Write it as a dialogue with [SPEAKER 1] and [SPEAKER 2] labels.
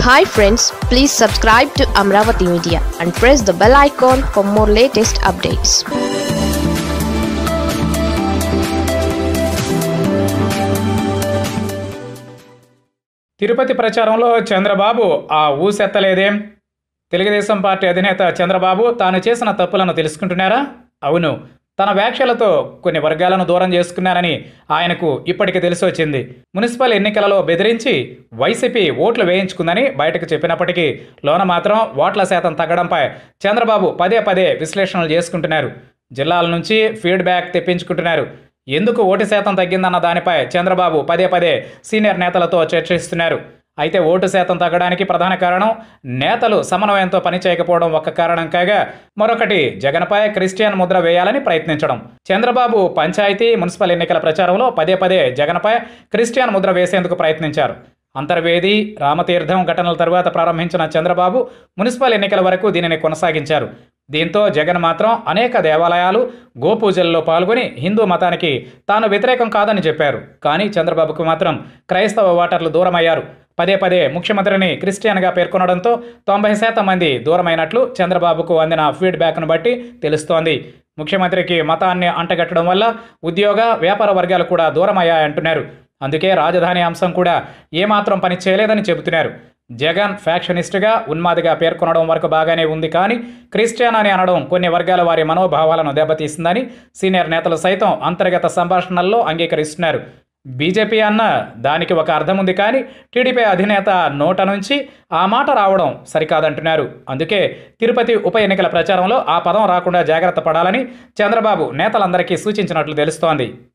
[SPEAKER 1] hi friends please subscribe to Amaravati media and press the bell icon for more latest updates
[SPEAKER 2] Tirupati ప్రచారంలో చంద్రబాబు ఆ ఊసెత్తలేదేం Telugu Desam party అధినేత చంద్రబాబు తాను చేసిన తప్పులను తెలుసుకుంటున్నారా అవును తన వ్యాఖ్యలతో కొన్ని వర్గాలను దూరం చేసుకున్నారని ఆయనకు ఇప్పటికి తెలిసి వచ్చింది మున్సిపల్ ఎన్నికలలో బెదిరించి వైసీపీ ఓట్లు వేయించుకుందని బయటకు చెప్పినప్పటికీ లోన మాత్రం ఓట్ల శాతం తగ్గడంపై చంద్రబాబు పదే పదే విశ్లేషణలు చేసుకుంటున్నారు జిల్లాల నుంచి ఫీడ్బ్యాక్ తెప్పించుకుంటున్నారు ఎందుకు ఓటు శాతం తగ్గిందన్న దానిపై చంద్రబాబు పదే పదే సీనియర్ నేతలతో చర్చిస్తున్నారు అయితే ఓటు శాతం తగ్గడానికి ప్రధాన కారణం నేతలు సమన్వయంతో పనిచేయకపోవడం ఒక కారణం కాగా మరొకటి జగన్పై క్రిస్టియన్ ముద్ర వేయాలని ప్రయత్నించడం చంద్రబాబు పంచాయతీ మున్సిపల్ ఎన్నికల ప్రచారంలో పదే పదే జగన్పై క్రిస్టియన్ ముద్ర వేసేందుకు ప్రయత్నించారు అంతర్వేది రామతీర్థం ఘటనల తరువాత ప్రారంభించిన చంద్రబాబు మున్సిపల్ ఎన్నికల వరకు దీనిని కొనసాగించారు దీంతో జగన్ మాత్రం అనేక దేవాలయాలు గోపూజల్లో పాల్గొని హిందూ మతానికి తాను వ్యతిరేకం కాదని చెప్పారు కానీ చంద్రబాబుకు మాత్రం క్రైస్తవ ఓటర్లు దూరమయ్యారు పదే పదే ముఖ్యమంత్రిని క్రిస్టియన్గా పేర్కొనడంతో తొంభై శాతం మంది దూరమైనట్లు చంద్రబాబుకు అందిన ఫీడ్బ్యాక్ను బట్టి తెలుస్తోంది ముఖ్యమంత్రికి మతాన్ని అంటగట్టడం వల్ల ఉద్యోగ వ్యాపార వర్గాలు కూడా దూరమయ్యాయంటున్నారు అందుకే రాజధాని అంశం కూడా ఏమాత్రం పని చేయలేదని చెబుతున్నారు జగన్ ఫ్యాక్షనిస్ట్గా ఉన్మాదిగా పేర్కొనడం వరకు బాగానే ఉంది కానీ క్రిస్టియన్ అని అనడం కొన్ని వర్గాల వారి మనోభావాలను దెబ్బతీస్తుందని సీనియర్ నేతలు సైతం అంతర్గత సంభాషణల్లో అంగీకరిస్తున్నారు బీజేపీ అన్న దానికి ఒక అర్థం ఉంది కానీ టీడీపీ అధినేత నోట నుంచి ఆ మాట రావడం సరికాదంటున్నారు అందుకే తిరుపతి ఉప ఎన్నికల ప్రచారంలో ఆ పదం రాకుండా జాగ్రత్త పడాలని చంద్రబాబు నేతలందరికీ సూచించినట్లు తెలుస్తోంది